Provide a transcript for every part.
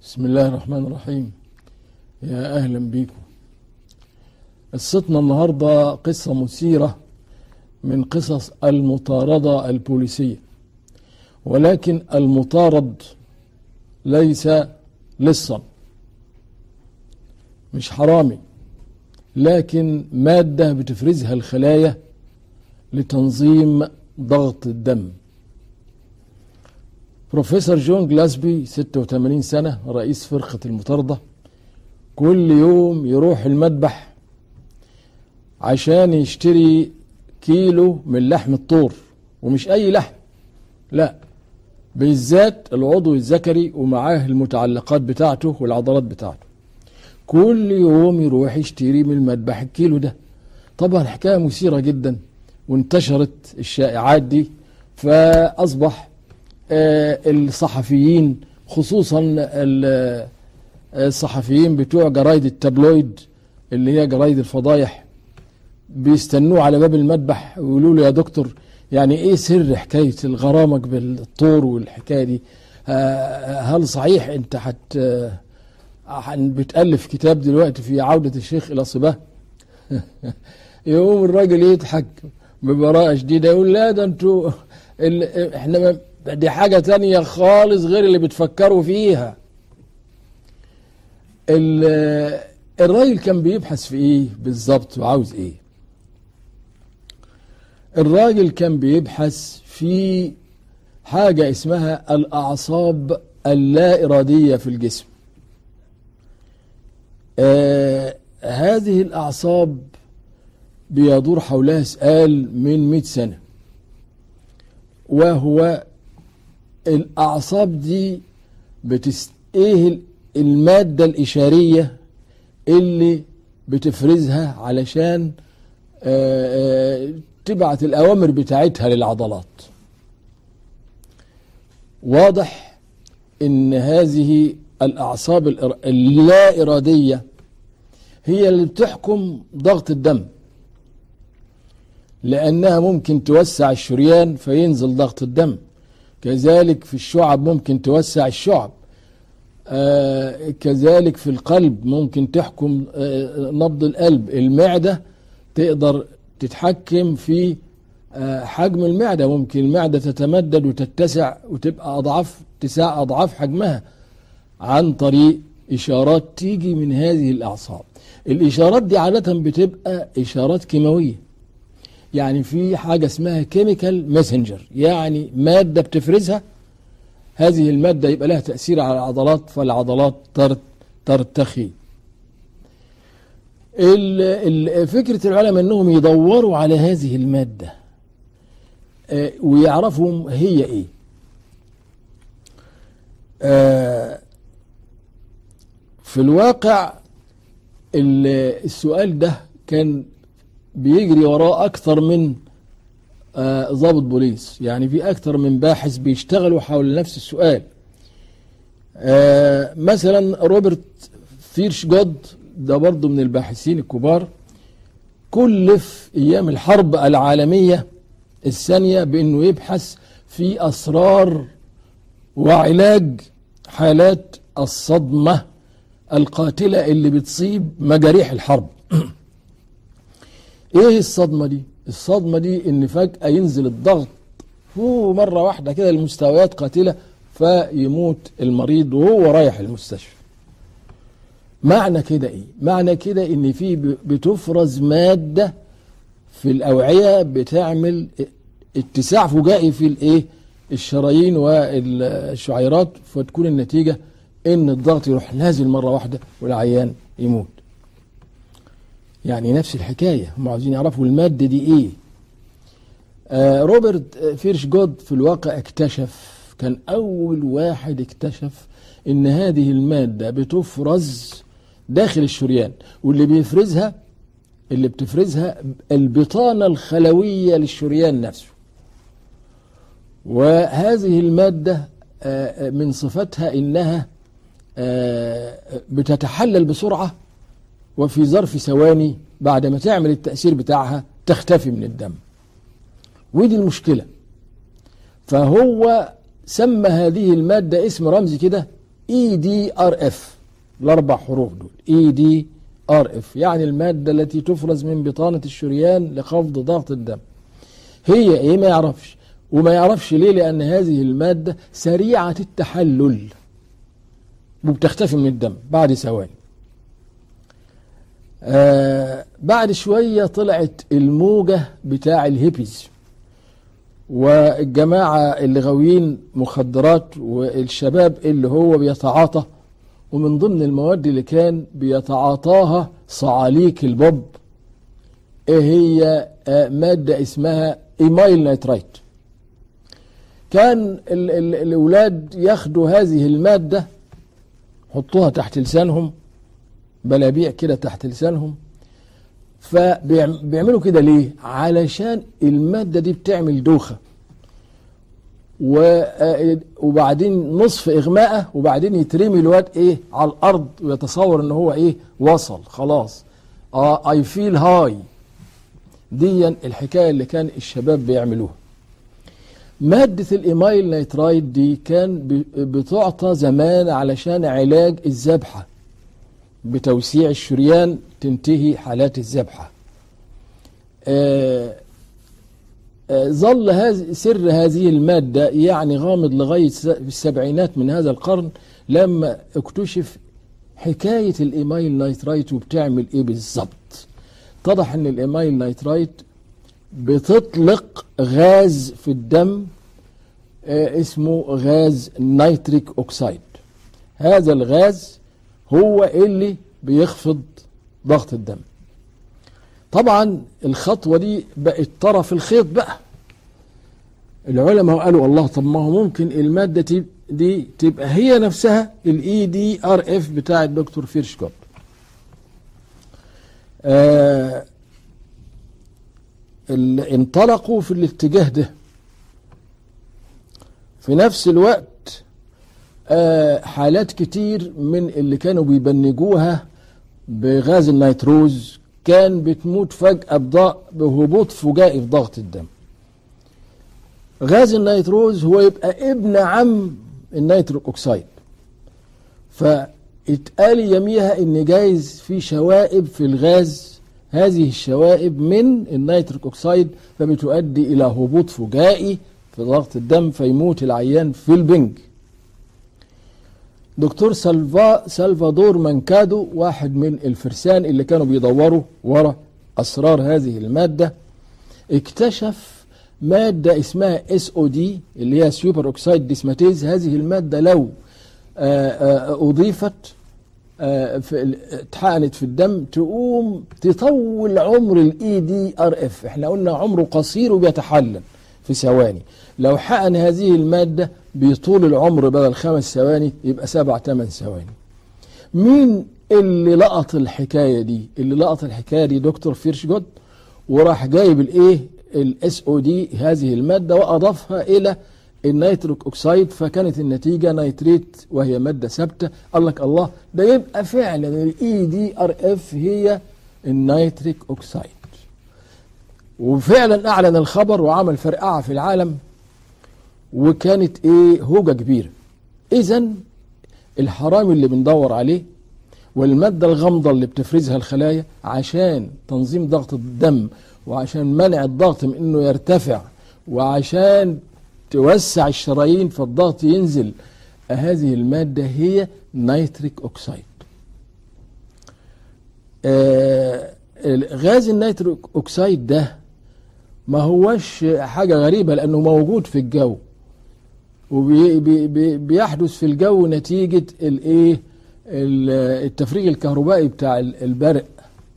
بسم الله الرحمن الرحيم يا أهلا بيكم قصتنا النهاردة قصة مثيرة من قصص المطاردة البوليسية ولكن المطارد ليس لصا مش حرامي لكن مادة بتفرزها الخلايا لتنظيم ضغط الدم بروفيسور جون جلاسبي 86 سنة رئيس فرقة المطاردة كل يوم يروح المذبح عشان يشتري كيلو من لحم الطور ومش أي لحم لا بالذات العضو الذكري ومعاه المتعلقات بتاعته والعضلات بتاعته كل يوم يروح يشتري من المذبح الكيلو ده طبعا حكاية مثيرة جدا وانتشرت الشائعات دي فأصبح آه، الصحفيين خصوصا ال- الصحفيين بتوع جرايد التابلويد اللي هي جرايد الفضايح بيستنوه على باب المذبح ويقولوا له يا دكتور يعني ايه سر حكايه الغرامك بالطور والحكايه دي آه، هل صحيح انت حت آه، عن- بتالف كتاب دلوقتي في عوده الشيخ الى صباه يقوم الراجل يضحك ببراءة شديدة يقول لا ده انتوا ال- احنا ما- دي حاجة تانية خالص غير اللي بتفكروا فيها ال- الراجل كان بيبحث في ايه بالظبط وعاوز ايه الراجل كان بيبحث في حاجة اسمها الأعصاب اللا إرادية في الجسم آه هذه الأعصاب بيدور حولها سؤال من 100 سنة وهو الأعصاب دي بتس... إيه المادة الإشارية اللي بتفرزها علشان آه، آه، تبعت الأوامر بتاعتها للعضلات واضح إن هذه الأعصاب الإر- اللا إرادية هي اللي بتحكم ضغط الدم لأنها ممكن توسع الشريان فينزل ضغط الدم كذلك في الشعب ممكن توسع الشعب آه كذلك في القلب ممكن تحكم آه نبض القلب المعدة تقدر تتحكم في آه حجم المعدة ممكن المعدة تتمدد وتتسع وتبقى أضعاف تسع أضعاف حجمها عن طريق إشارات تيجي من هذه الأعصاب الإشارات دي عادة بتبقى إشارات كيماوية يعني في حاجة اسمها كيميكال ماسنجر يعني مادة بتفرزها هذه المادة يبقى لها تأثير على العضلات فالعضلات تر- ترتخي ال- ال- فكرة العلماء انهم يدوروا على هذه المادة آه، ويعرفوا هي ايه آه، في الواقع ال- السؤال ده كان بيجري وراه اكثر من آه، ضابط بوليس يعني في اكثر من باحث بيشتغلوا حول نفس السؤال آه، مثلا روبرت فيرش جود ده برضه من الباحثين الكبار كلف ايام الحرب العالميه الثانيه بانه يبحث في اسرار وعلاج حالات الصدمه القاتله اللي بتصيب مجاريح الحرب ايه الصدمه دي الصدمه دي ان فجاه ينزل الضغط هو مره واحده كده لمستويات قاتله فيموت المريض وهو رايح المستشفى معنى كده ايه معنى كده ان في ب- بتفرز ماده في الاوعيه بتعمل اتساع فجائي في الايه الشرايين والشعيرات فتكون النتيجه ان الضغط يروح نازل مره واحده والعيان يموت يعني نفس الحكايه هم عاوزين يعرفوا الماده دي ايه آه روبرت فيرش جود في الواقع اكتشف كان اول واحد اكتشف ان هذه الماده بتفرز داخل الشريان واللي بيفرزها اللي بتفرزها البطانه الخلويه للشريان نفسه وهذه الماده آه، آه، من صفتها انها آه، بتتحلل بسرعه وفي ظرف ثواني بعد ما تعمل التأثير بتاعها تختفي من الدم ودي المشكلة فهو سمى هذه المادة اسم رمزي كده اي دي ار اف الاربع حروف دول اي دي ار اف يعني الماده التي تفرز من بطانه الشريان لخفض ضغط الدم هي ايه ما يعرفش وما يعرفش ليه لان هذه الماده سريعه التحلل وبتختفي من الدم بعد ثواني آه بعد شويه طلعت الموجه بتاع الهيبيز والجماعه اللي غاويين مخدرات والشباب اللي هو بيتعاطى ومن ضمن المواد اللي كان بيتعاطاها صعاليك البوب ايه هي آه ماده اسمها ايمايل نيترايت كان ال ال الاولاد ياخدوا هذه الماده يحطوها تحت لسانهم بلابيع كده تحت لسانهم فبيعملوا كده ليه علشان المادة دي بتعمل دوخة وبعدين نصف إغماءه وبعدين يترمي الواد إيه على الأرض ويتصور إن هو إيه وصل خلاص آه أي فيل هاي دي الحكاية اللي كان الشباب بيعملوها مادة الإيمايل نيترايد دي كان بتعطى زمان علشان علاج الذبحة بتوسيع الشريان تنتهي حالات الذبحة آه آه ظل هذه سر هذه المادة يعني غامض لغاية السبعينات من هذا القرن لما اكتشف حكاية الإيمايل نيترايت وبتعمل إيه بالظبط اتضح أن الإيمايل نيترايت بتطلق غاز في الدم آه اسمه غاز نيتريك أوكسايد هذا الغاز هو اللي بيخفض ضغط الدم طبعا الخطوة دي بقت طرف الخيط بقى العلماء قالوا الله طب ما هو ممكن المادة دي تبقى هي نفسها الاي دي ار اف بتاع الدكتور فيرشكوب آه انطلقوا في الاتجاه ده في نفس الوقت آه حالات كتير من اللي كانوا بيبنجوها بغاز النيتروز كان بتموت فجأة بهبوط فجائي في ضغط الدم غاز النيتروز هو يبقى ابن عم النيتروك اوكسيد فاتقال يميها ان جايز في شوائب في الغاز هذه الشوائب من النيتروك اوكسيد فبتؤدي الى هبوط فجائي في ضغط الدم فيموت العيان في البنج دكتور سلفا سلفادور مانكادو واحد من الفرسان اللي كانوا بيدوروا ورا اسرار هذه الماده اكتشف ماده اسمها اس او دي اللي هي سوبر اوكسايد ديسماتيز هذه الماده لو اضيفت في اتحقنت في الدم تقوم تطول عمر الاي دي ار اف احنا قلنا عمره قصير وبيتحلل في ثواني لو حقن هذه الماده بطول العمر بدل خمس ثواني يبقى سبع ثمان ثواني مين اللي لقط الحكايه دي اللي لقط الحكايه دي دكتور فيرشجود وراح جايب الايه الاس او دي هذه الماده واضافها الى النيتروك اوكسايد فكانت النتيجه نيتريت وهي ماده ثابته قال لك الله ده يبقى فعلا الاي دي ار اف هي النيتريك اوكسايد وفعلا اعلن الخبر وعمل فرقعه في العالم وكانت ايه هوجه كبيره اذا الحرامي اللي بندور عليه والماده الغامضه اللي بتفرزها الخلايا عشان تنظيم ضغط الدم وعشان منع الضغط من انه يرتفع وعشان توسع الشرايين فالضغط ينزل هذه الماده هي نيتريك اوكسايد آه غاز النيتريك اوكسايد ده ما هوش حاجه غريبه لانه موجود في الجو وبيحدث في الجو نتيجة الايه التفريغ الكهربائي بتاع البرق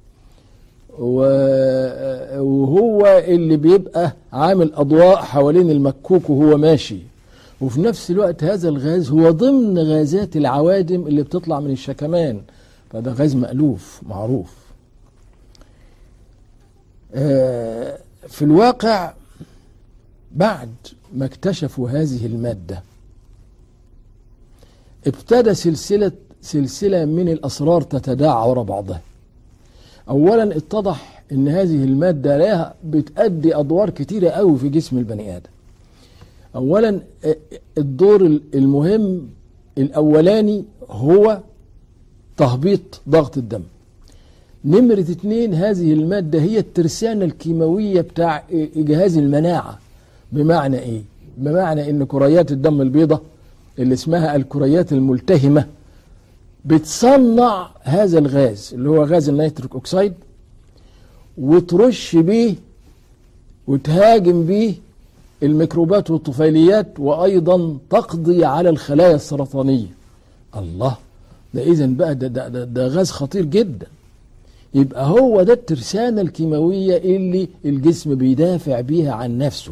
وهو اللي بيبقى عامل اضواء حوالين المكوك وهو ماشي وفي نفس الوقت هذا الغاز هو ضمن غازات العوادم اللي بتطلع من الشكمان فده غاز مألوف معروف في الواقع بعد ما اكتشفوا هذه المادة ابتدى سلسلة سلسلة من الأسرار تتداعى وراء بعضها أولا اتضح أن هذه المادة لها بتأدي أدوار كتيرة قوي في جسم البني آدم أولا الدور المهم الاولاني هو تهبيط ضغط الدم نمرة اتنين هذه المادة هي الترسانة الكيماوية بتاع جهاز المناعة بمعنى ايه بمعنى ان كريات الدم البيضاء اللي اسمها الكريات الملتهمة بتصنع هذا الغاز اللي هو غاز النيتريك اوكسيد وترش بيه وتهاجم بيه الميكروبات والطفيليات وايضا تقضي على الخلايا السرطانيه الله ده اذا بقى ده, ده, ده, ده غاز خطير جدا يبقى هو ده الترسانه الكيماويه اللي الجسم بيدافع بيها عن نفسه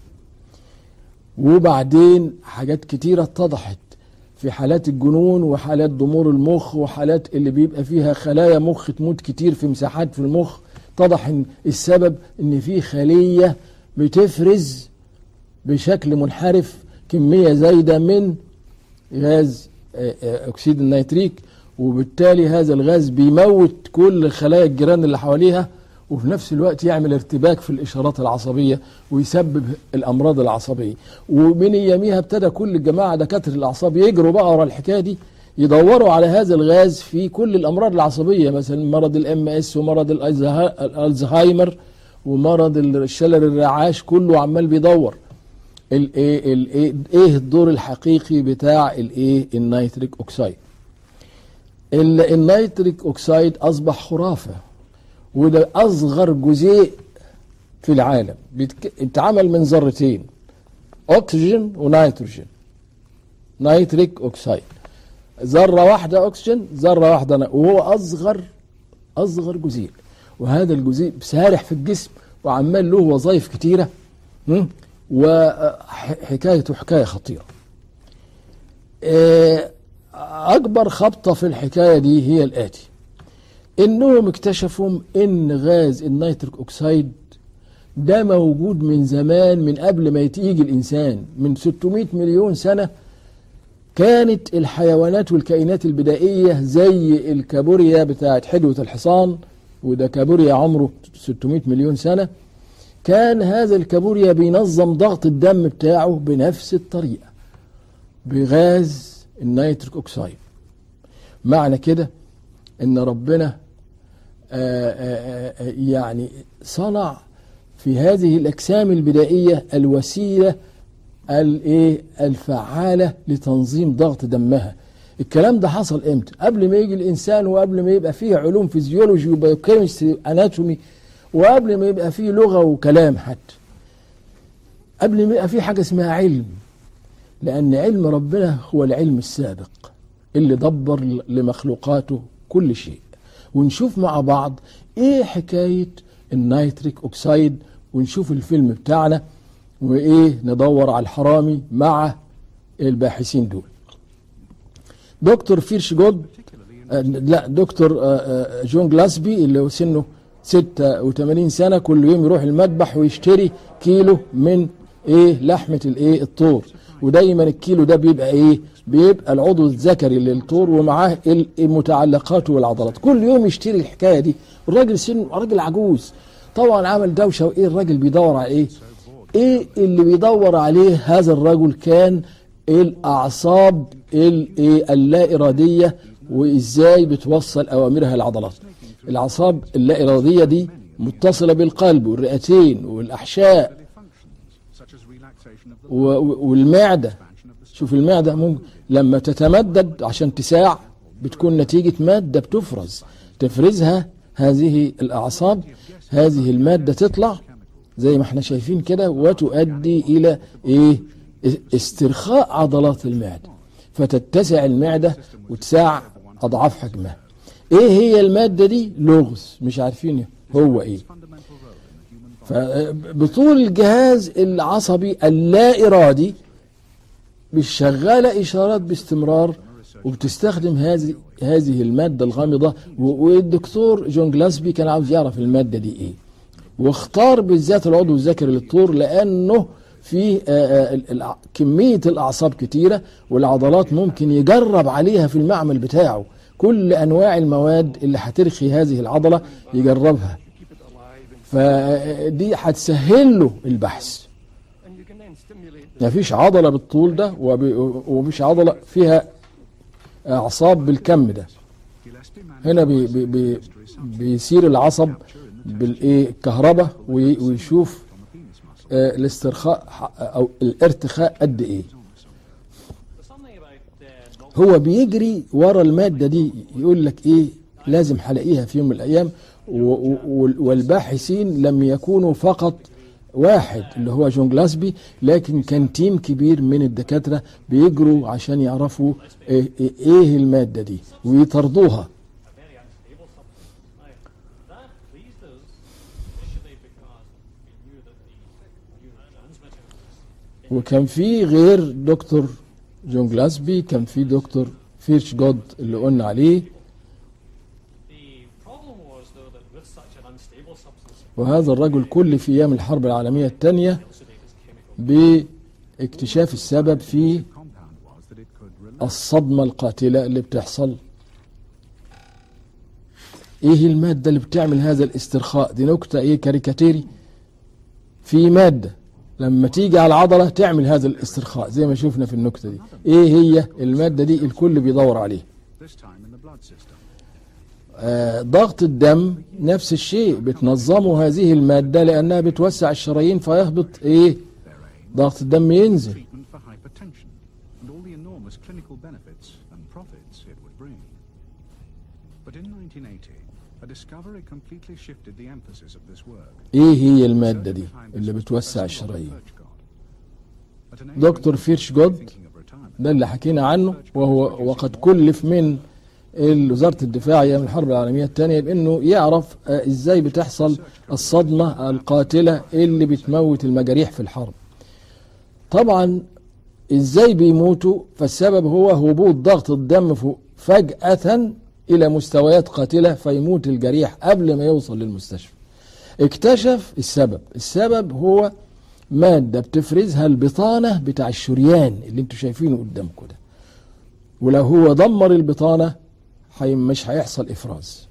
وبعدين حاجات كتيره اتضحت في حالات الجنون وحالات ضمور المخ وحالات اللي بيبقى فيها خلايا مخ تموت كتير في مساحات في المخ اتضح ان السبب ان في خليه بتفرز بشكل منحرف كميه زايده من غاز اكسيد النيتريك وبالتالي هذا الغاز بيموت كل خلايا الجيران اللي حواليها وفي نفس الوقت يعمل ارتباك في الاشارات العصبيه ويسبب الامراض العصبيه ومن اياميها ابتدى كل الجماعه دكاتره الاعصاب يجروا بقى ورا الحكايه دي يدوروا على هذا الغاز في كل الامراض العصبيه مثلا مرض الام اس ومرض الزهايمر ومرض الشلل الرعاش كله عمال بيدور الايه الايه ايه الدور الحقيقي بتاع الايه النيتريك اوكسيد النيتريك اوكسيد اصبح خرافه وده اصغر جزيء في العالم بيتعمل من ذرتين اكسجين ونيتروجين نيتريك اوكسيد ذره واحده اكسجين ذره واحده وهو اصغر اصغر جزيء وهذا الجزيء سارح في الجسم وعمال له وظائف كتيره وحكايته حكايه خطيره اكبر خبطه في الحكايه دي هي الاتي انهم اكتشفوا ان غاز النيتريك اوكسيد ده موجود من زمان من قبل ما يجي الانسان من 600 مليون سنه كانت الحيوانات والكائنات البدائيه زي الكابوريا بتاعت حدوه الحصان وده كابوريا عمره 600 مليون سنه كان هذا الكابوريا بينظم ضغط الدم بتاعه بنفس الطريقه بغاز النيتريك اوكسيد معنى كده ان ربنا آآ آآ يعني صنع في هذه الاجسام البدائيه الوسيله الايه الفعاله لتنظيم ضغط دمها الكلام ده حصل امتى قبل ما يجي الانسان وقبل ما يبقى فيه علوم فيزيولوجي وبايوكيمستري اناتومي وقبل ما يبقى فيه لغه وكلام حتى قبل ما يبقى فيه حاجه اسمها علم لان علم ربنا هو العلم السابق اللي دبر لمخلوقاته كل شيء ونشوف مع بعض ايه حكايه النيتريك اوكسيد ونشوف الفيلم بتاعنا وايه ندور على الحرامي مع الباحثين دول دكتور فيرش جود آه لا دكتور آه آه جون جلاسبي اللي هو سنه 86 سنه كل يوم يروح المذبح ويشتري كيلو من ايه لحمه الايه الطور ودايما الكيلو ده بيبقى ايه بيبقى العضو الذكري للطور ومعاه المتعلقات والعضلات كل يوم يشتري الحكايه دي الراجل سنه راجل عجوز طبعا عمل دوشه وايه الراجل بيدور على ايه ايه اللي بيدور عليه هذا الرجل كان الاعصاب الايه اللا اراديه وازاي بتوصل اوامرها العضلات الاعصاب اللا اراديه دي متصله بالقلب والرئتين والاحشاء والمعده شوف المعده ممكن لما تتمدد عشان تساع بتكون نتيجه ماده بتفرز تفرزها هذه الاعصاب هذه الماده تطلع زي ما احنا شايفين كده وتؤدي الى ايه استرخاء عضلات المعده فتتسع المعده وتساع اضعاف حجمها ايه هي الماده دي لغز مش عارفين هو ايه فبطول الجهاز العصبي اللا ارادي مش شغاله اشارات باستمرار وبتستخدم هذه هذه الماده الغامضه والدكتور جون جلاسبي كان عاوز يعرف الماده دي ايه واختار بالذات العضو الذكري للطور لانه فيه كميه الاعصاب كتيره والعضلات ممكن يجرب عليها في المعمل بتاعه كل انواع المواد اللي هترخي هذه العضله يجربها فدي هتسهل له البحث ما فيش عضله بالطول ده ومفيش عضله فيها اعصاب بالكم ده هنا بي بي بي بيسير العصب بالايه الكهرباء وي- ويشوف آه، الاسترخاء ح- او الارتخاء قد ايه هو بيجري ورا المادة دي يقول لك ايه لازم هلاقيها في يوم من الايام و- و- والباحثين لم يكونوا فقط واحد اللي هو جون جلاسبي لكن كان تيم كبير من الدكاترة بيجروا عشان يعرفوا ايه, إيه- إيه المادة دي ويطردوها a very unstable substance. Now, that pleased us initially because we knew that the neurotransmitters وكان في غير دكتور جون جلاسبي كان في دكتور فيرش جود اللي قلنا عليه The problem was, though, that with such an unstable substance, وهذا الرجل كل في ايام الحرب العالميه الثانيه oxidative chemical, باكتشاف السبب في compound was that it could release الصدمه القاتله اللي بتحصل ايه الماده اللي بتعمل هذا الاسترخاء دي نكته ايه كاريكاتيري في ماده لما تيجي على العضله تعمل هذا الاسترخاء زي ما شفنا في النكته دي ايه هي الماده دي الكل بيدور عليه this time in the blood system. آه، ضغط الدم نفس الشيء بتنظمه هذه المادة لأنها بتوسع الشرايين فيهبط إيه Their aim ضغط الدم ينزل treatment for hypertension and all the enormous clinical benefits and profits it would bring. But in 1980, a discovery completely shifted the emphasis of this work. إيه هي المادة Research دي behind اللي this was بتوسع Professor الشرايين Robert Birchgott. At an age دكتور when he فيرش was جود thinking of retirement, ده اللي حكينا عنه وهو وقد كلف من وزارة الدفاع أيام الحرب العالمية الثانية بأنه يعرف آه، إزاي بتحصل الصدمة القاتلة اللي بتموت المجاريح في الحرب طبعا إزاي بيموتوا فالسبب هو هبوط ضغط الدم فوق فجأة إلى مستويات قاتلة فيموت الجريح قبل ما يوصل للمستشفى اكتشف السبب السبب هو مادة بتفرزها البطانة بتاع الشريان اللي انتوا شايفينه قدامكم ده ولو هو دمر البطانة حي مش هيحصل إفراز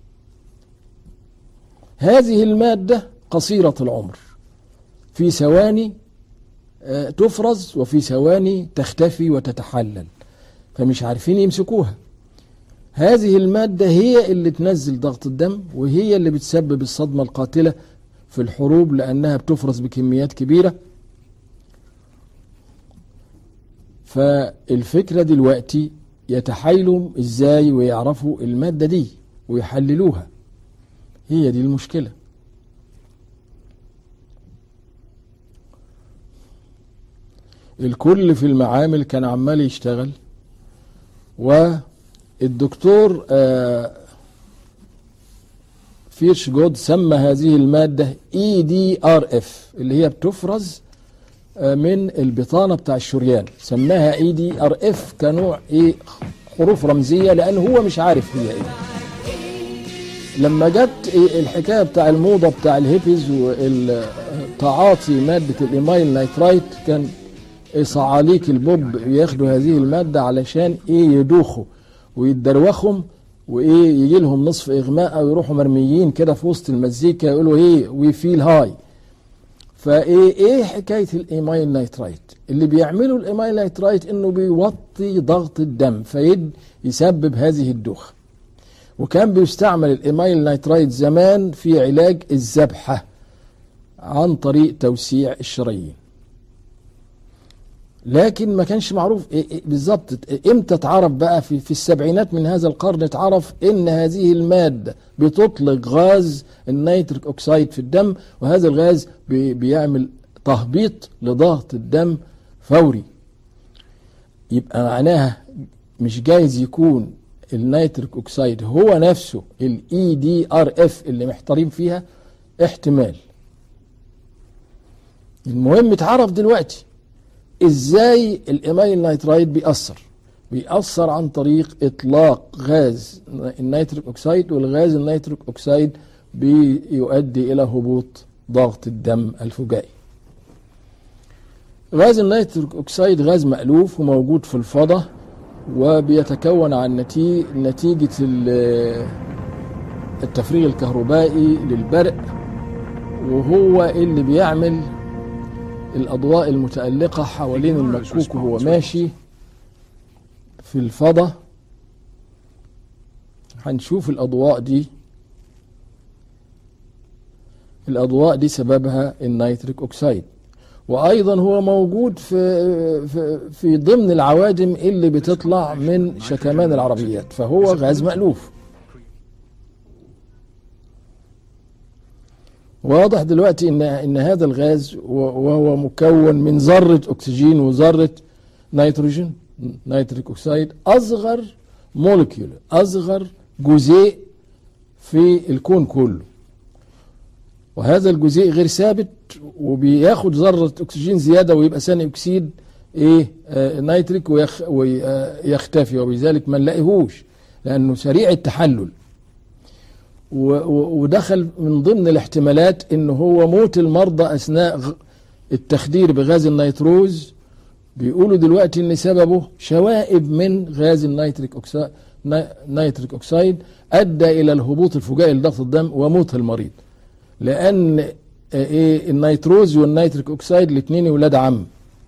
هذه المادة قصيرة العمر في ثواني آه، تفرز وفي ثواني تختفي وتتحلل فمش عارفين يمسكوها هذه المادة هي اللي تنزل ضغط الدم وهي اللي بتسبب الصدمة القاتلة في الحروب لأنها بتفرز بكميات كبيرة فالفكرة دلوقتي يتحايلوا ازاي ويعرفوا المادة دي ويحللوها هي دي المشكلة الكل في المعامل كان عمال يشتغل والدكتور آه، فيرش جود سمى هذه المادة اي دي ار اف اللي هي بتفرز آه، من البطانة بتاع الشريان سماها اي دي ار اف كنوع ايه حروف رمزية لان هو مش عارف هي ايه لما جت إيه الحكاية بتاع الموضة بتاع الهيبيز والتعاطي مادة الايمايل نايترايت كان إيه صعاليك البوب ياخدوا هذه المادة علشان ايه يدوخوا ويتدروخهم وايه يجي لهم نصف اغماء او يروحوا مرميين كده في وسط المزيكا يقولوا ايه وي فيل هاي فايه ايه حكايه الايمايل نايترايت اللي بيعملوا الايمايل نايترايت انه بيوطي ضغط الدم فيد يسبب هذه الدوخه وكان بيستعمل الايمايل نايترايت زمان في علاج الذبحه عن طريق توسيع الشرايين لكن ما كانش معروف إيه إيه بالظبط امتى اتعرف بقى في, في السبعينات من هذا القرن اتعرف ان هذه الماده بتطلق غاز النيتريك اوكسيد في الدم وهذا الغاز بي بيعمل تهبيط لضغط الدم فوري يبقى معناها مش جايز يكون النيتريك اوكسيد هو نفسه الاي دي ار اف اللي محتارين فيها احتمال المهم اتعرف دلوقتي ازاي الايمايل نايترايت بيأثر بيأثر عن طريق اطلاق غاز النيتريك اوكسيد والغاز النيتريك اوكسيد بيؤدي الى هبوط ضغط الدم الفجائي غاز النيتريك اوكسيد غاز مألوف وموجود في الفضاء وبيتكون عن نتي- نتيجة ال- التفريغ الكهربائي للبرق وهو اللي بيعمل الأضواء المتألقة حوالين المكوك وهو ماشي في الفضاء هنشوف الأضواء دي الأضواء دي سببها النيتريك أوكسيد وأيضا هو موجود في في, في ضمن العوادم اللي بتطلع من شكمان العربيات فهو غاز مألوف واضح دلوقتي ان ان هذا الغاز وهو مكون من ذره اكسجين وذره نيتروجين نيتريك اوكسيد اصغر مولكيول اصغر جزيء في الكون كله وهذا الجزيء غير ثابت وبياخد ذره اكسجين زياده ويبقى ثاني اكسيد ايه آه نيتريك ويخ ويختفي وبذلك ما نلاقيهوش لانه سريع التحلل ودخل من ضمن الاحتمالات ان هو موت المرضى اثناء التخدير بغاز النيتروز بيقولوا دلوقتي ان سببه شوائب من غاز النيتريك اوكسيد نيتريك اوكسيد ادى الى الهبوط الفجائي لضغط الدم وموت المريض لان ايه النيتروز والنيتريك اوكسيد الاثنين ولاد عم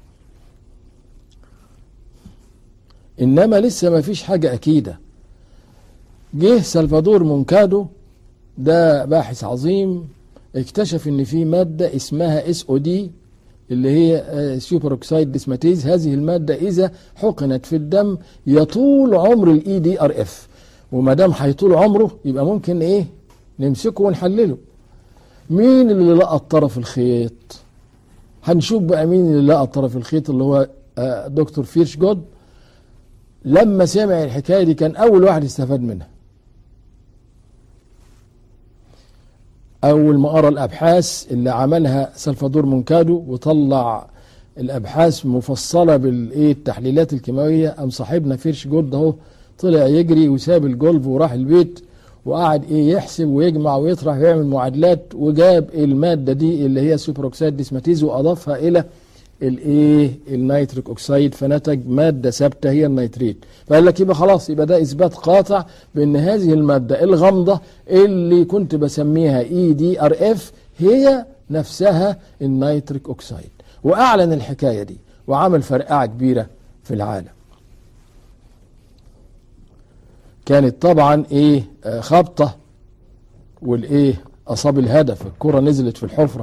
انما لسه ما فيش حاجه اكيده جه سلفادور مونكادو ده باحث عظيم اكتشف ان في ماده اسمها اس او دي اللي هي سوبر اوكسايد ديسماتيز هذه الماده اذا حقنت في الدم يطول عمر الاي دي ار اف وما دام هيطول عمره يبقى ممكن ايه نمسكه ونحلله مين اللي لقط طرف الخيط هنشوف بقى مين اللي لقط طرف الخيط اللي هو دكتور فيرش جود لما سمع الحكايه دي كان اول واحد استفاد منها اول ما قرا الابحاث اللي عملها سلفادور مونكادو وطلع الابحاث مفصله بالايه التحليلات الكيماويه قام صاحبنا فيرش جولد اهو طلع يجري وساب الجولف وراح البيت وقعد ايه يحسب ويجمع ويطرح ويعمل معادلات وجاب الماده دي اللي هي سوبر اوكسيد ديسماتيز واضافها الى الايه النيتريك اوكسيد فنتج ماده ثابته هي النيتريت فقال لك يبقى خلاص يبقى ده اثبات قاطع بان هذه الماده الغامضه اللي كنت بسميها اي دي ار اف هي نفسها النيتريك اوكسيد واعلن الحكايه دي وعمل فرقعه كبيره في العالم كانت طبعا ايه آه خبطه والايه اصاب الهدف الكره نزلت في الحفره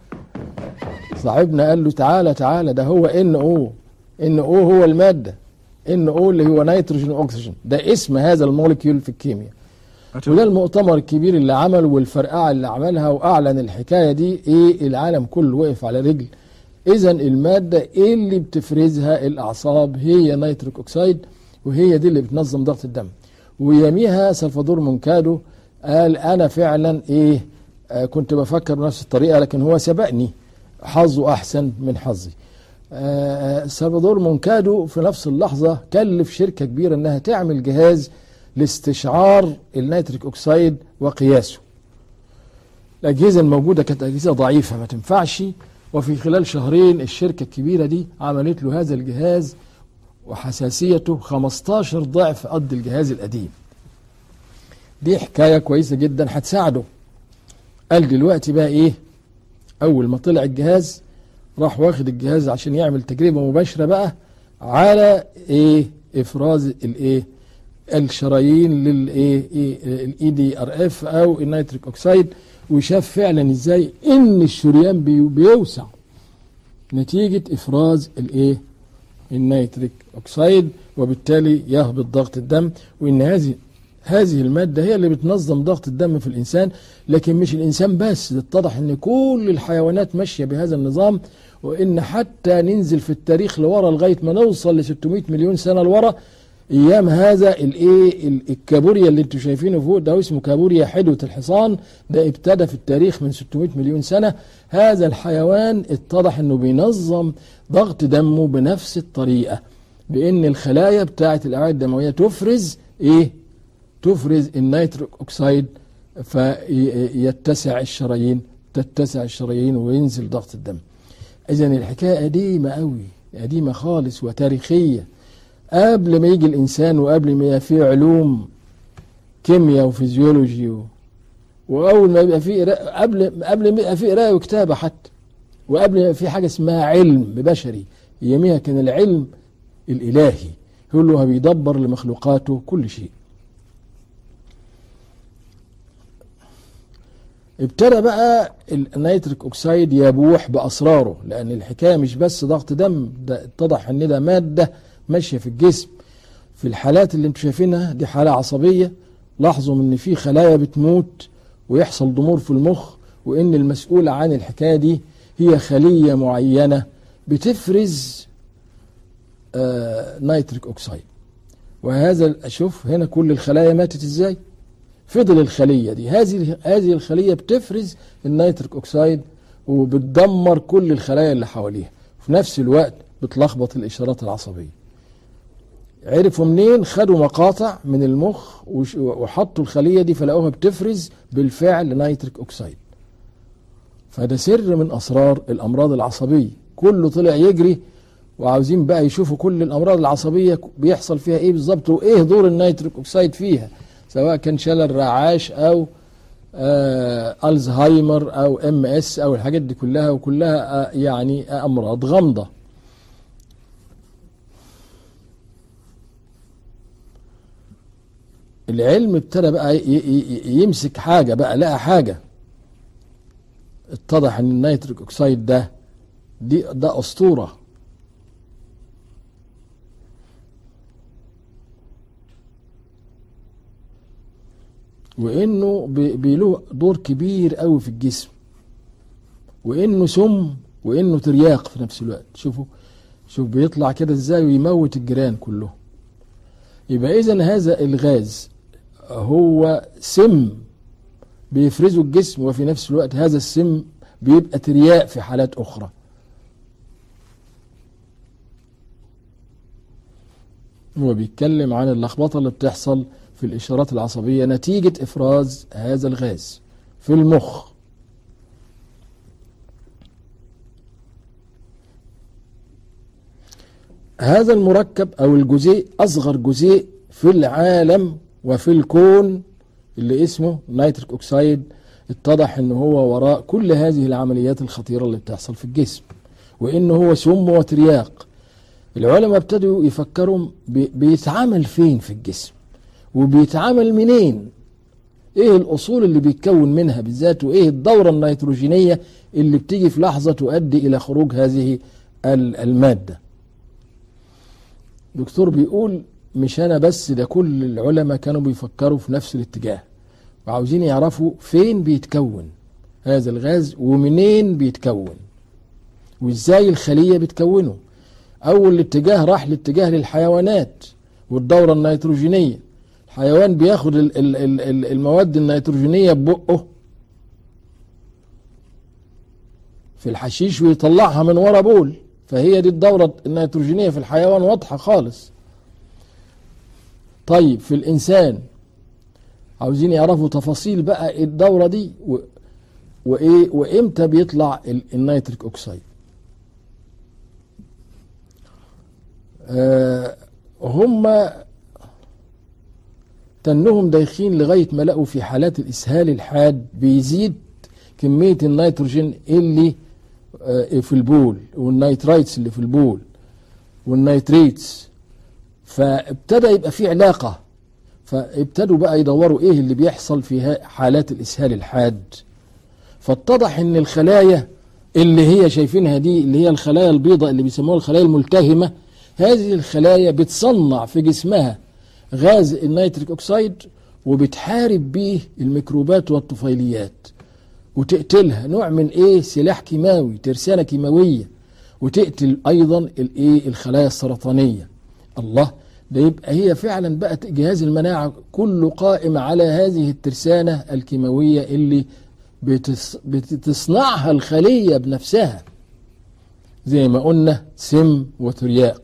صاحبنا قال له تعالى تعالى ده هو ان او ان او هو الماده ان او اللي هو نيتروجين اوكسجين ده اسم هذا الموليكيول في الكيمياء وده المؤتمر الكبير اللي عمله والفرقعه اللي عملها واعلن الحكايه دي ايه العالم كله وقف على رجل اذا الماده ايه اللي بتفرزها الاعصاب هي نيتريك اوكسيد وهي دي اللي بتنظم ضغط الدم ويميها سلفادور مونكادو قال انا فعلا ايه آه كنت بفكر بنفس الطريقه لكن هو سبقني حظه احسن من حظي آه سلفادور مونكادو في نفس اللحظه كلف شركه كبيره انها تعمل جهاز لاستشعار النيتريك اوكسيد وقياسه الاجهزه الموجوده كانت اجهزه ضعيفه ما تنفعش وفي خلال شهرين الشركه الكبيره دي عملت له هذا الجهاز وحساسيته 15 ضعف قد الجهاز القديم دي حكايه كويسه جدا هتساعده قال دلوقتي بقى ايه اول ما طلع الجهاز راح واخد الجهاز عشان يعمل تجربه مباشره بقى على ايه افراز الايه الشرايين للايه الاي دي ار اف او النيتريك اوكسيد وشاف فعلا ازاي ان الشريان بي بيوسع نتيجه افراز الايه النيتريك اوكسيد وبالتالي يهبط ضغط الدم وان هذه هذه المادة هي اللي بتنظم ضغط الدم في الإنسان لكن مش الإنسان بس اتضح أن كل الحيوانات ماشية بهذا النظام وإن حتى ننزل في التاريخ لورا لغاية ما نوصل ل 600 مليون سنة لورا أيام هذا الإيه الكابوريا اللي أنتم شايفينه فوق ده اسمه كابوريا حدوة الحصان ده ابتدى في التاريخ من 600 مليون سنة هذا الحيوان اتضح أنه بينظم ضغط دمه بنفس الطريقة بأن الخلايا بتاعة الأوعية الدموية تفرز إيه تفرز النيتريك اوكسيد فيتسع الشرايين تتسع الشرايين وينزل ضغط الدم اذا الحكايه قديمه قوي قديمه خالص وتاريخيه قبل ما يجي الانسان وقبل ما يبقى فيه علوم كيمياء وفيزيولوجي و... واول ما يبقى فيه قراءة قبل قبل ما يبقى فيه قراءه وكتابه حتى وقبل ما يبقى فيه حاجه اسمها علم بشري يميها كان العلم الالهي هو اللي بيدبر لمخلوقاته كل شيء ابتدى بقى النيتريك اوكسيد يبوح باسراره لان الحكايه مش بس ضغط دم ده اتضح ان ده ماده ماشيه في الجسم في الحالات اللي انتم شايفينها دي حاله عصبيه لاحظوا ان في خلايا بتموت ويحصل ضمور في المخ وان المسؤوله عن الحكايه دي هي خليه معينه بتفرز آه نيتريك اوكسيد وهذا شوف هنا كل الخلايا ماتت ازاي فضل الخليه دي هذه هذه الخليه بتفرز النيتريك اوكسيد وبتدمر كل الخلايا اللي حواليها في نفس الوقت بتلخبط الاشارات العصبيه عرفوا منين خدوا مقاطع من المخ وش- وحطوا الخليه دي فلقوها بتفرز بالفعل نيتريك اوكسيد فده سر من اسرار الامراض العصبيه كله طلع يجري وعاوزين بقى يشوفوا كل الامراض العصبيه بيحصل فيها ايه بالظبط وايه دور النيتريك اوكسيد فيها سواء كان شلل رعاش او آه الزهايمر او ام اس او الحاجات دي كلها وكلها آه يعني امراض غامضه العلم ابتدى بقى ي- ي- ي- يمسك حاجه بقى لقى حاجه اتضح ان النيتريك اوكسيد ده دي ده اسطوره وانه بي- بيله دور كبير قوي في الجسم وانه سم وانه ترياق في نفس الوقت شوفوا شوف بيطلع كده ازاي ويموت الجيران كلهم يبقى اذا هذا الغاز هو سم بيفرزه الجسم وفي نفس الوقت هذا السم بيبقى ترياق في حالات اخرى هو بيتكلم عن اللخبطه اللي بتحصل في الاشارات العصبيه نتيجه افراز هذا الغاز في المخ هذا المركب او الجزيء اصغر جزيء في العالم وفي الكون اللي اسمه نيتريك اوكسيد اتضح ان هو وراء كل هذه العمليات الخطيره اللي بتحصل في الجسم وان هو سم وترياق العلماء ابتدوا يفكروا بي- بيتعامل فين في الجسم وبيتعامل منين ايه الاصول اللي بيتكون منها بالذات وايه الدوره النيتروجينيه اللي بتيجي في لحظه تؤدي الى خروج هذه ال- الماده دكتور بيقول مش انا بس ده كل العلماء كانوا بيفكروا في نفس الاتجاه وعاوزين يعرفوا فين بيتكون هذا الغاز ومنين بيتكون وازاي الخليه بتكونه اول الاتجاه راح لاتجاه للحيوانات والدوره النيتروجينيه الحيوان بياخد ال- ال- ال- ال- المواد النيتروجينيه ببقه في الحشيش ويطلعها من ورا بول فهي دي الدورة النيتروجينية في الحيوان واضحة خالص طيب في الإنسان عاوزين يعرفوا تفاصيل بقى الدورة دي و... وإيه وإمتى بيطلع ال- النيتريك أوكسيد آه هم تنهم دايخين لغاية ما لقوا في حالات الإسهال الحاد بيزيد كمية النيتروجين اللي آه، في البول والنيترايتس اللي في البول والنيتريتس فابتدى يبقى في علاقة فابتدوا بقى يدوروا ايه اللي بيحصل في ها- حالات الاسهال الحاد فاتضح ان الخلايا اللي هي شايفينها دي اللي هي الخلايا البيضاء اللي بيسموها الخلايا الملتهمة هذه الخلايا بتصنع في جسمها غاز النيتريك اوكسيد وبتحارب بيه الميكروبات والطفيليات وتقتلها نوع من ايه سلاح كيماوي ترسانة كيماوية وتقتل ايضا الايه الخلايا السرطانية الله ده يبقى هي فعلا بقت جهاز المناعة كله قائم على هذه الترسانة الكيماوية اللي بتص... بتصنعها الخلية بنفسها زي ما قلنا سم وترياق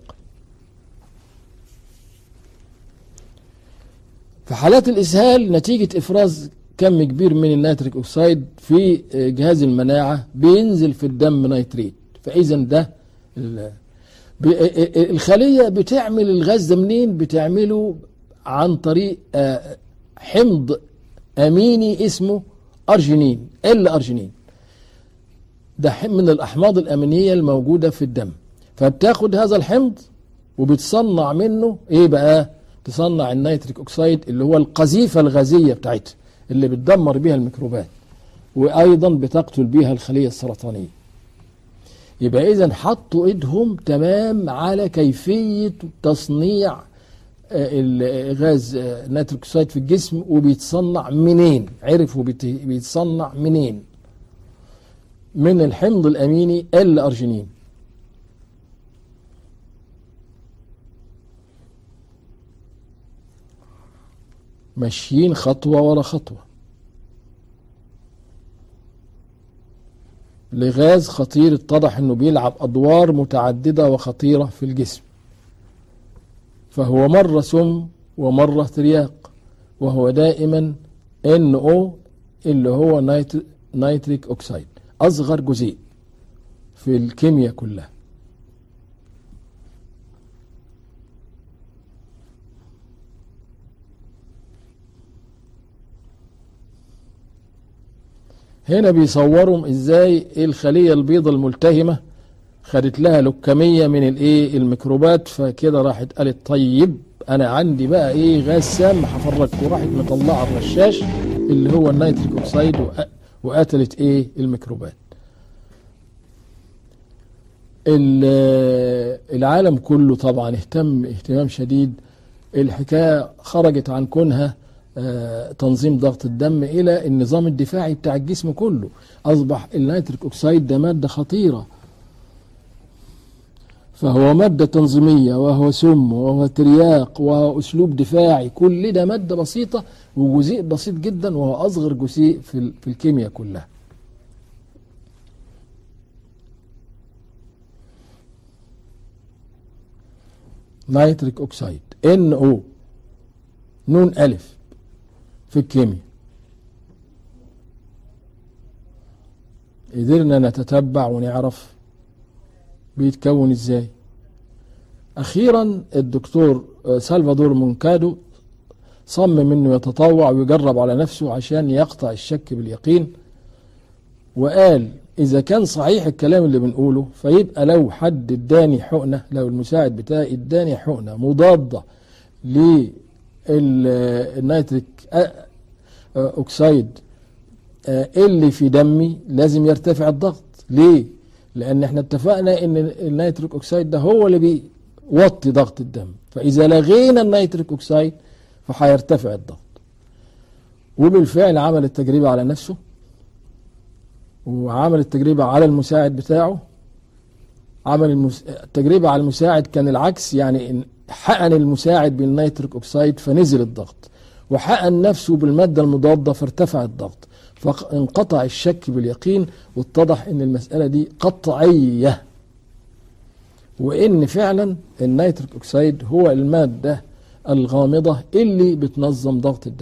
في حالات الإسهال نتيجة إفراز كم كبير من النيتريك أوكسيد في جهاز المناعة بينزل في الدم نيتريت فإذا ده ال- ب- الخلية بتعمل الغاز ده منين بتعمله عن طريق آه، حمض أميني اسمه أرجينين ال أرجينين ده حم- من الأحماض الأمينية الموجودة في الدم فبتاخد هذا الحمض وبتصنع منه ايه بقى تصنع النيتريك اوكسيد اللي هو القذيفة الغازية بتاعتها اللي بتدمر بيها الميكروبات وايضا بتقتل بيها الخليه السرطانيه يبقى اذا حطوا ايدهم تمام على كيفيه تصنيع آه، الغاز آه، نيتريك اوكسيد في الجسم وبيتصنع منين عرفوا بيت- بيتصنع منين من الحمض الاميني ال ارجينين ماشيين خطوه ورا خطوه لغاز خطير اتضح انه بيلعب ادوار متعدده وخطيره في الجسم فهو مره سم ومره ترياق وهو دائما ان او اللي هو نيتر نيتريك اوكسيد اصغر جزيء في الكيمياء كلها هنا بيصوروا ازاي الخليه البيضاء الملتهمه خدت لها لكميه من الايه الميكروبات فكده راحت قالت طيب انا عندي بقى ايه غاز سام هفرجكم راحت مطلعه الرشاش اللي هو النيتريك اوكسيد وق- وقتلت ايه الميكروبات ال- العالم كله طبعا اهتم اهتمام شديد الحكايه خرجت عن كونها آه، تنظيم ضغط الدم الى النظام الدفاعي بتاع الجسم كله اصبح النيتريك اوكسيد ده ماده خطيره فهو ماده تنظيميه وهو سم وهو ترياق وهو اسلوب دفاعي كل ده ماده بسيطه وجزيء بسيط جدا وهو اصغر جزيء في ال- في الكيمياء كلها نيتريك اوكسيد ان او نون الف في الكيمياء قدرنا نتتبع ونعرف بيتكون ازاي اخيرا الدكتور سلفادور مونكادو صمم انه يتطوع ويجرب على نفسه عشان يقطع الشك باليقين وقال اذا كان صحيح الكلام اللي بنقوله فيبقى لو حد اداني حقنه لو المساعد بتاعي اداني حقنه مضاده للنيتريك اوكسيد آه، اللي في دمي لازم يرتفع الضغط ليه لان احنا اتفقنا ان النيتريك اوكسيد ده هو اللي بيوطي ضغط الدم فاذا لغينا النيتريك اوكسيد فهيرتفع الضغط وبالفعل عمل التجربه على نفسه وعمل التجربه على المساعد بتاعه عمل المس... التجربه على المساعد كان العكس يعني إن حقن المساعد بالنيتريك اوكسيد فنزل الضغط وحقن نفسه بالماده المضاده فارتفع الضغط فانقطع الشك باليقين واتضح ان المساله دي قطعيه وان فعلا النيتريك اوكسيد هو الماده الغامضه اللي بتنظم ضغط الدم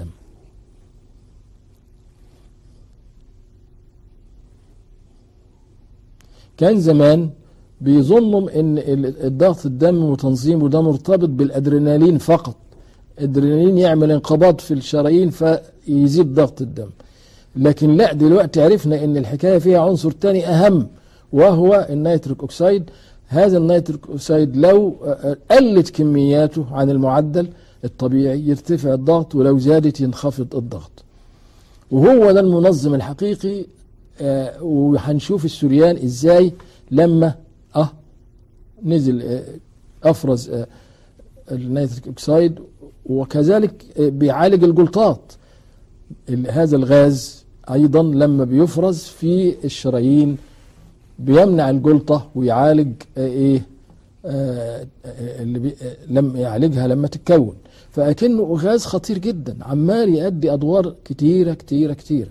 كان زمان بيظنوا ان ال- الضغط الدم وتنظيمه ده مرتبط بالادرينالين فقط الادرينالين يعمل انقباض في الشرايين فيزيد ضغط الدم لكن لا دلوقتي عرفنا ان الحكايه فيها عنصر تاني اهم وهو النيتريك اوكسيد هذا النيتريك اوكسيد لو آه، قلت كمياته عن المعدل الطبيعي يرتفع الضغط ولو زادت ينخفض الضغط وهو ده المنظم الحقيقي آه، وهنشوف السوريان ازاي لما اه نزل آه، افرز آه، النيتريك اوكسيد وكذلك آه، بيعالج الجلطات ال- هذا الغاز ايضا لما بيفرز في الشرايين بيمنع الجلطه ويعالج آه، ايه آه، آه، اللي بي آه، لما يعالجها لما تتكون فاكنه غاز خطير جدا عمال يؤدي ادوار كتيره كتيره كتيره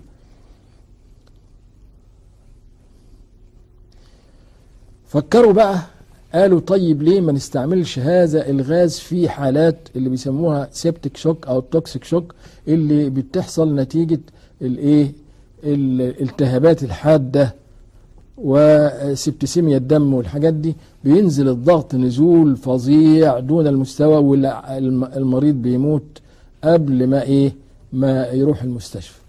فكروا بقى قالوا طيب ليه ما نستعملش هذا الغاز في حالات اللي بيسموها سيبتك شوك او توكسيك شوك اللي بتحصل نتيجة الايه الالتهابات الحادة وسبتسيميا الدم والحاجات دي بينزل الضغط نزول فظيع دون المستوى والمريض بيموت قبل ما ايه ما يروح المستشفى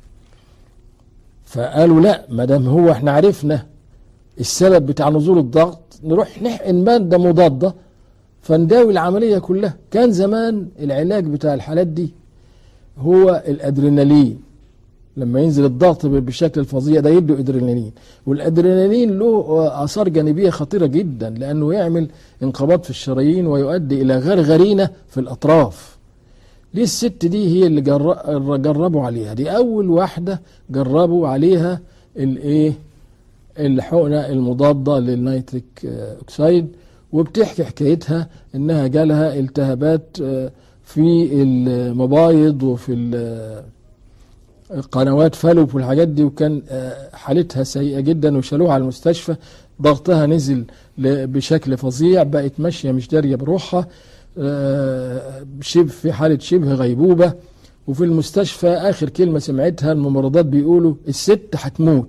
فقالوا لا ما دام هو احنا عرفنا السبب بتاع نزول الضغط نروح نحقن ماده مضاده فنداوي العمليه كلها كان زمان العلاج بتاع الحالات دي هو الادرينالين لما ينزل الضغط ب- بشكل الفظيع ده يدوا ادرينالين والادرينالين له اثار جانبيه خطيره جدا لانه يعمل انقباض في الشرايين ويؤدي الى غرغرينه في الاطراف دي الست دي هي اللي جر- جربوا عليها دي اول واحده جربوا عليها الايه الحقنه المضاده للنيتريك آه، اوكسيد وبتحكي حكايتها انها جالها التهابات آه، في المبايض وفي ال- قنوات فالوب والحاجات دي وكان آه، حالتها سيئه جدا وشالوها على المستشفى ضغطها نزل ل- بشكل فظيع بقت ماشيه مش داريه بروحها آه، شبه في حاله شبه غيبوبه وفي المستشفى اخر كلمه سمعتها الممرضات بيقولوا الست هتموت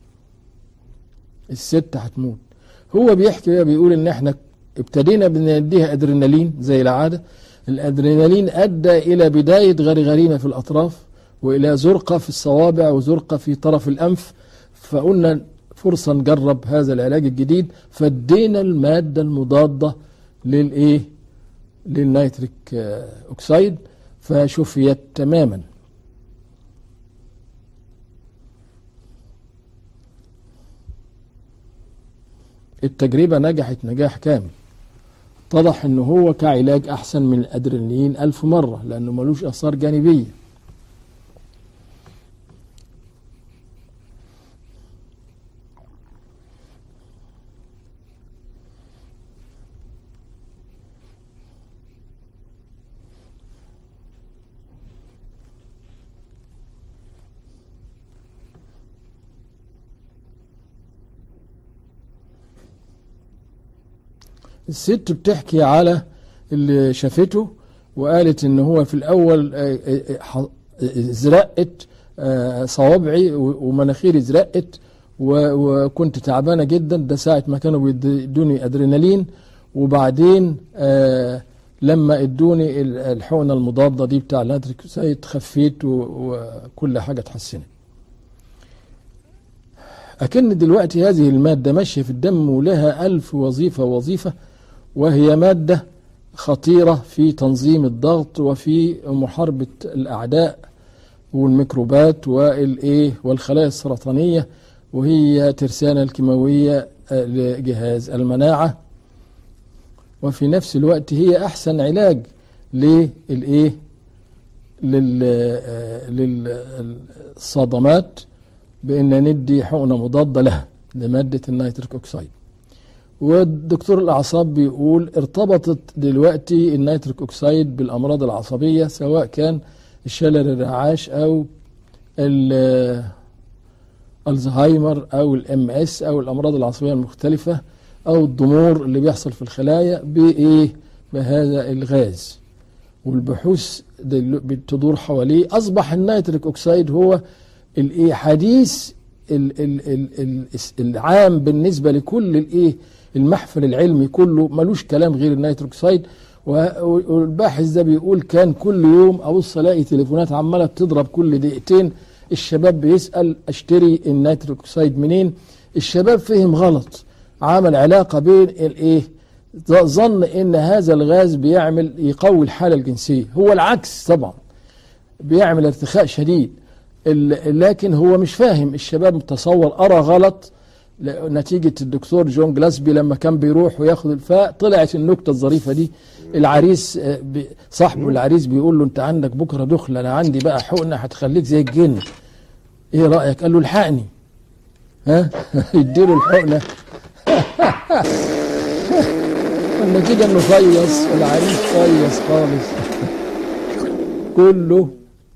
الست هتموت هو بيحكي بقى بيقول ان احنا ابتدينا بنديها ادرينالين زي العاده الادرينالين ادى الى بدايه غرغرينه في الاطراف والى زرقه في الصوابع وزرقه في طرف الانف فقلنا فرصه نجرب هذا العلاج الجديد فادينا الماده المضاده للايه للنيتريك آه، اوكسيد فشفيت تماما التجربة نجحت نجاح كامل اتضح ان هو كعلاج احسن من الادرينالين الف مرة لانه ملوش اثار جانبية الست بتحكي على اللي شافته وقالت ان هو في الاول آه، آه، آه، ح- زرقت آه، صوابعي و- ومناخيري زرقت و- وكنت تعبانه جدا ده ساعه ما كانوا بيدوني ادرينالين وبعدين آه، لما ادوني ال- الحقنه المضاده دي بتاع النيتريك اوكسيد خفيت و- وكل حاجه اتحسنت أكن دلوقتي هذه المادة ماشية في الدم ولها ألف وظيفة وظيفة وهي مادة خطيرة في تنظيم الضغط وفي محاربة الأعداء والميكروبات والإيه والخلايا السرطانية وهي ترسانة الكيماوية آه، لجهاز المناعة وفي نفس الوقت هي أحسن علاج للإيه لل آه، للصدمات بأن ندي حقنة مضادة لها لمادة النيتريك أوكسيد والدكتور الأعصاب بيقول ارتبطت دلوقتي النيتريك أوكسيد بالأمراض العصبية سواء كان الشلل الرعاش أو ال- الزهايمر أو الام اس أو الأمراض العصبية المختلفة أو الضمور اللي بيحصل في الخلايا بإيه بهذا الغاز والبحوث دل- بتدور حواليه أصبح النيتريك أوكسيد هو الايه حديث ال ال ال ال العام بالنسبه لكل الايه المحفل العلمي كله ملوش كلام غير النيتروكسيد والباحث ده بيقول كان كل يوم ابص الاقي تليفونات عماله بتضرب كل دقيقتين الشباب بيسال اشتري النيتروكسيد منين الشباب فهم غلط عمل علاقه بين الايه ظن ان هذا الغاز بيعمل يقوي الحاله الجنسيه هو العكس طبعا بيعمل ارتخاء شديد ال- لكن هو مش فاهم الشباب متصور أرى غلط ل- نتيجة الدكتور جون جلاسبي لما كان بيروح وياخد الفاء طلعت النكتة الظريفة دي العريس آه، بي- صاحبه العريس بيقول له انت عندك بكرة دخل انا عندي بقى حقنة هتخليك زي الجن ايه رأيك قال له الحقني ها يديله الحقنة النتيجة انه فيص العريس فيص خالص كله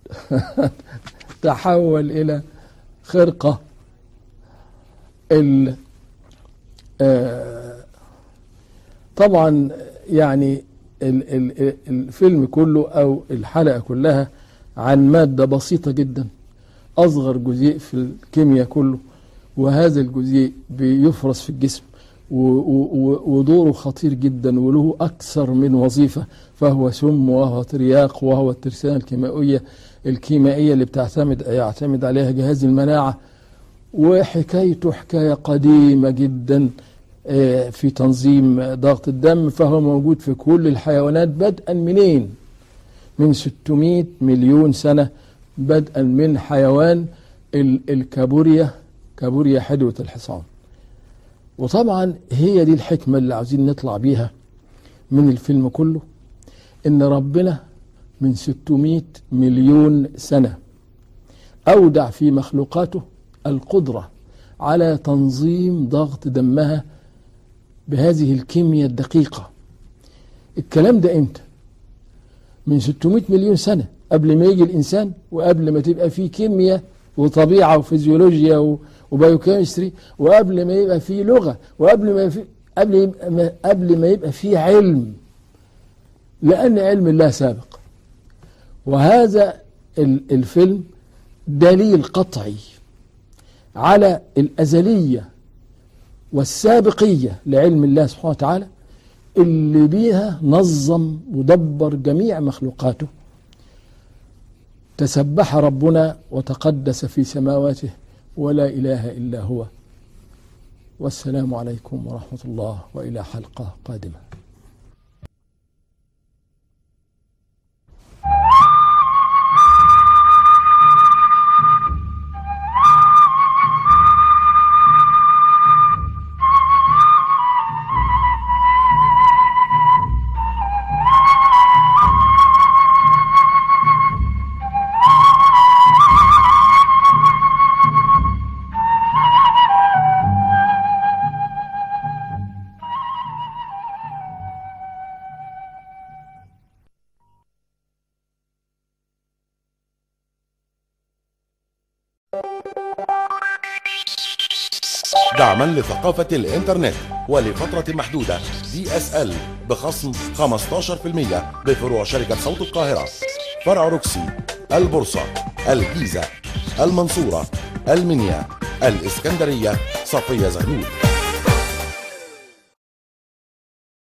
تحول إلى خرقة ال آه، طبعا يعني ال- ال- الفيلم كله أو الحلقة كلها عن مادة بسيطة جدا أصغر جزيء في الكيمياء كله وهذا الجزيء بيفرز في الجسم و- و- و- ودوره خطير جدا وله أكثر من وظيفة فهو سم وهو ترياق وهو الترسانة الكيميائية الكيميائية اللي بتعتمد يعتمد عليها جهاز المناعة وحكايته حكاية قديمة جدا آه، في تنظيم ضغط الدم فهو موجود في كل الحيوانات بدءا منين من 600 مليون سنة بدءا من حيوان ال- الكابوريا كابوريا حدوة الحصان وطبعا هي دي الحكمة اللي عاوزين نطلع بيها من الفيلم كله ان ربنا من 600 مليون سنة أودع في مخلوقاته القدرة على تنظيم ضغط دمها بهذه الكيمياء الدقيقة الكلام ده امتى من 600 مليون سنة قبل ما يجي الإنسان وقبل ما تبقى فيه كيمياء وطبيعة وفيزيولوجيا و- وبايوكيمستري وقبل ما يبقى فيه لغة وقبل ما في قبل يبقى ما قبل ما يبقى فيه علم لأن علم الله سابق وهذا ال- الفيلم دليل قطعي على الأزلية والسابقية لعلم الله سبحانه وتعالى اللي بيها نظم ودبر جميع مخلوقاته تسبح ربنا وتقدس في سماواته ولا إله إلا هو والسلام عليكم ورحمة الله وإلى حلقة قادمة دعما لثقافة الإنترنت ولفترة محدودة دي اس ال بخصم 15% بفروع شركة صوت القاهرة فرع روكسي البورصة الجيزة المنصورة المنيا الإسكندرية صفية زغلول